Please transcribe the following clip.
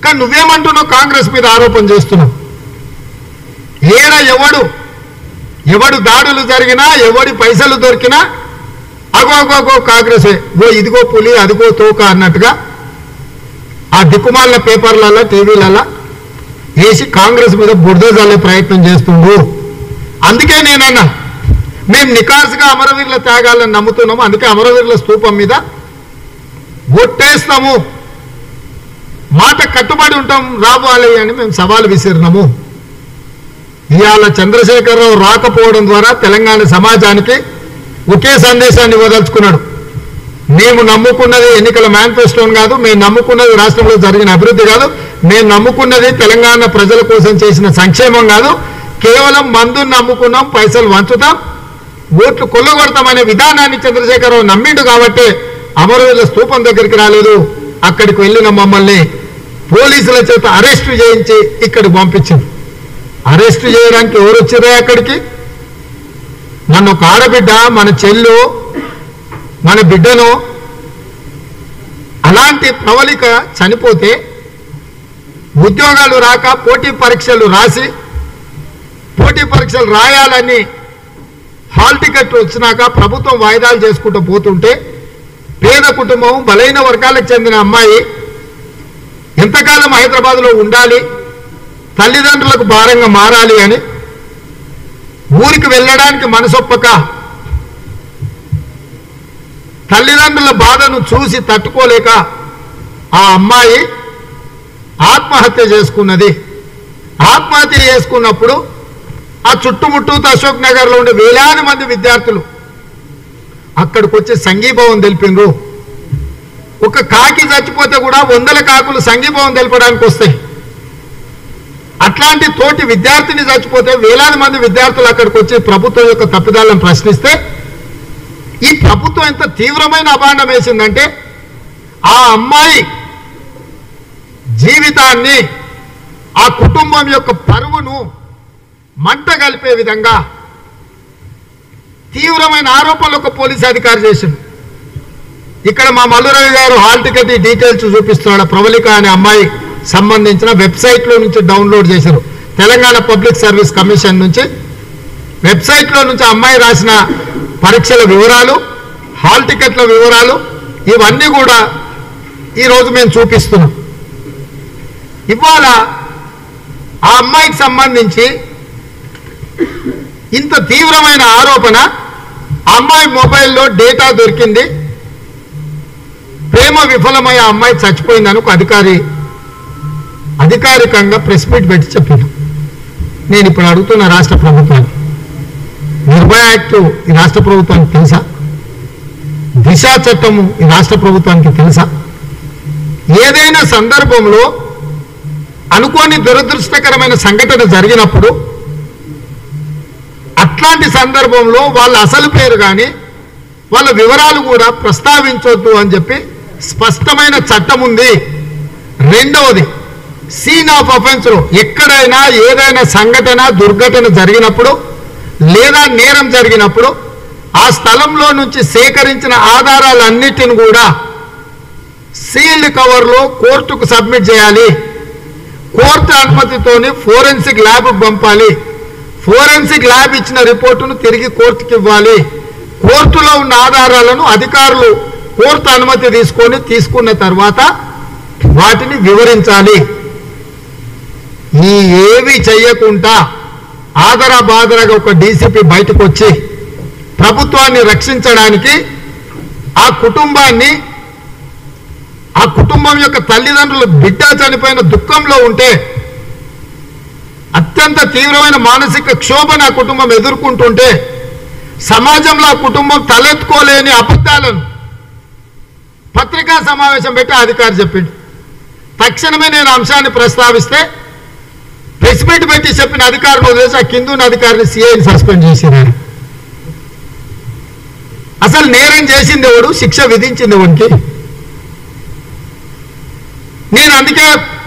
కానీ నువ్వేమంటున్నావు కాంగ్రెస్ మీద ఆరోపణ చేస్తున్నావు ఏడ ఎవడు ఎవడు దాడులు జరిగినా ఎవడి పైసలు దొరికినా అగో అగో అగో కాంగ్రెసే ఓ ఇదిగో పులి అదిగో తోక అన్నట్టుగా ఆ దిక్కుమాల పేపర్లలో టీవీలలో వేసి కాంగ్రెస్ మీద బురద జల్లే ప్రయత్నం చేస్తుండు అందుకే నేనన్నా మేము నికాసుగా అమరవీరుల త్యాగాలను నమ్ముతున్నాము అందుకే అమరవీరుల స్తూపం మీద ఒట్టేస్తాము మాట కట్టుబడి ఉంటాం రావాలి అని మేము సవాలు విసిరినాము ఇవాళ చంద్రశేఖరరావు రాకపోవడం ద్వారా తెలంగాణ సమాజానికి ఒకే సందేశాన్ని ఇవ్వదలుచుకున్నాడు మేము నమ్ముకున్నది ఎన్నికల మేనిఫెస్టోని కాదు మేము నమ్ముకున్నది రాష్ట్రంలో జరిగిన అభివృద్ధి కాదు మేము నమ్ముకున్నది తెలంగాణ ప్రజల కోసం చేసిన సంక్షేమం కాదు కేవలం మందుని నమ్ముకున్నాం పైసలు వంచుతాం ఓట్లు కొల్లగొడతామనే విధానాన్ని చంద్రశేఖరరావు నమ్మిండు కాబట్టి అమరవీరుల స్తూపం దగ్గరికి రాలేదు అక్కడికి వెళ్ళిన మమ్మల్ని పోలీసుల చేత అరెస్ట్ చేయించి ఇక్కడికి పంపించింది అరెస్ట్ చేయడానికి ఎవరు వచ్చిరా అక్కడికి నన్ను ఒక ఆడబిడ్డ మన చెల్లు మన బిడ్డను అలాంటి ప్రవళిక చనిపోతే ఉద్యోగాలు రాక పోటీ పరీక్షలు రాసి పోటీ పరీక్షలు రాయాలని హాల్ టికెట్ వచ్చినాక ప్రభుత్వం వాయిదాలు చేసుకుంటూ పోతుంటే పేద కుటుంబం బలైన వర్గాలకు చెందిన అమ్మాయి ఎంతకాలం హైదరాబాద్లో ఉండాలి తల్లిదండ్రులకు భారంగా మారాలి అని ఊరికి వెళ్ళడానికి మనసొప్పక తల్లిదండ్రుల బాధను చూసి తట్టుకోలేక ఆ అమ్మాయి ఆత్మహత్య చేసుకున్నది ఆత్మహత్య చేసుకున్నప్పుడు ఆ చుట్టుముట్టు అశోక్ నగర్లో ఉండే వేలాది మంది విద్యార్థులు అక్కడికి వచ్చి సంఘీభావం తెలిపినరు ఒక కాకి చచ్చిపోతే కూడా వందల కాకులు సంఘీభావం తెలపడానికి వస్తాయి అట్లాంటి తోటి విద్యార్థిని చచ్చిపోతే వేలాది మంది విద్యార్థులు అక్కడికి వచ్చి ప్రభుత్వం యొక్క తప్పిదాలను ప్రశ్నిస్తే ఈ ప్రభుత్వం ఎంత తీవ్రమైన అభాండం వేసిందంటే ఆ అమ్మాయి జీవితాన్ని ఆ కుటుంబం యొక్క పరువును మంట కలిపే విధంగా తీవ్రమైన ఆరోపణలు ఒక పోలీస్ అధికారి చేసింది ఇక్కడ మా మల్లురవి గారు హాల్ టికెట్ డీటెయిల్స్ చూపిస్తున్నాడు ప్రవళిక అనే అమ్మాయి సంబంధించిన వెబ్సైట్లో నుంచి డౌన్లోడ్ చేశారు తెలంగాణ పబ్లిక్ సర్వీస్ కమిషన్ నుంచి వెబ్సైట్లో నుంచి ఆ అమ్మాయి రాసిన పరీక్షల వివరాలు హాల్ టికెట్ల వివరాలు ఇవన్నీ కూడా ఈరోజు మేము చూపిస్తున్నాం ఇవాళ ఆ అమ్మాయికి సంబంధించి ఇంత తీవ్రమైన ఆరోపణ ఆ అమ్మాయి మొబైల్లో డేటా దొరికింది ప్రేమ విఫలమై ఆ అమ్మాయి చచ్చిపోయిందని ఒక అధికారి అధికారికంగా ప్రెస్ మీట్ పెట్టి చెప్పాను నేను ఇప్పుడు అడుగుతున్న రాష్ట్ర ప్రభుత్వాన్ని నిర్భయ యాక్ట్ ఈ రాష్ట్ర ప్రభుత్వానికి తెలుసా దిశ చట్టము ఈ రాష్ట్ర ప్రభుత్వానికి తెలుసా ఏదైనా సందర్భంలో అనుకోని దురదృష్టకరమైన సంఘటన జరిగినప్పుడు అట్లాంటి సందర్భంలో వాళ్ళ అసలు పేరు కానీ వాళ్ళ వివరాలు కూడా ప్రస్తావించొద్దు అని చెప్పి స్పష్టమైన చట్టం ఉంది రెండవది సీన్ ఆఫ్ అఫెన్స్లో ఎక్కడైనా ఏదైనా సంఘటన దుర్ఘటన జరిగినప్పుడు లేదా నేరం జరిగినప్పుడు ఆ స్థలంలో నుంచి సేకరించిన ఆధారాలన్నిటిని కూడా సీల్డ్ కవర్లో కోర్టుకు సబ్మిట్ చేయాలి కోర్టు అనుమతితోని ఫోరెన్సిక్ ల్యాబ్కు పంపాలి ఫోరెన్సిక్ ల్యాబ్ ఇచ్చిన రిపోర్టును తిరిగి కోర్టుకి ఇవ్వాలి కోర్టులో ఉన్న ఆధారాలను అధికారులు కోర్టు అనుమతి తీసుకొని తీసుకున్న తర్వాత వాటిని వివరించాలి ఈ ఏవి చెయ్యకుండా ఆదరా బాదరగా ఒక డీసీపీ బయటకు వచ్చి ప్రభుత్వాన్ని రక్షించడానికి ఆ కుటుంబాన్ని ఆ కుటుంబం యొక్క తల్లిదండ్రులు బిడ్డ చనిపోయిన దుఃఖంలో ఉంటే అత్యంత తీవ్రమైన మానసిక క్షోభను ఆ కుటుంబం ఎదుర్కొంటుంటే సమాజంలో ఆ కుటుంబం తలెత్తుకోలేని అబద్ధాలను పత్రికా సమావేశం పెట్టి ఆ అధికారి చెప్పిండు తక్షణమే నేను అంశాన్ని ప్రస్తావిస్తే ప్రెస్ మీట్ పెట్టి చెప్పిన అధికారులు వదిలేసి ఆ కింద ఉన్న అధికారిని సిఐని సస్పెండ్ చేసినారు అసలు నేరం చేసింది ఎవడు శిక్ష విధించింది ఎవరికి నేను అందుకే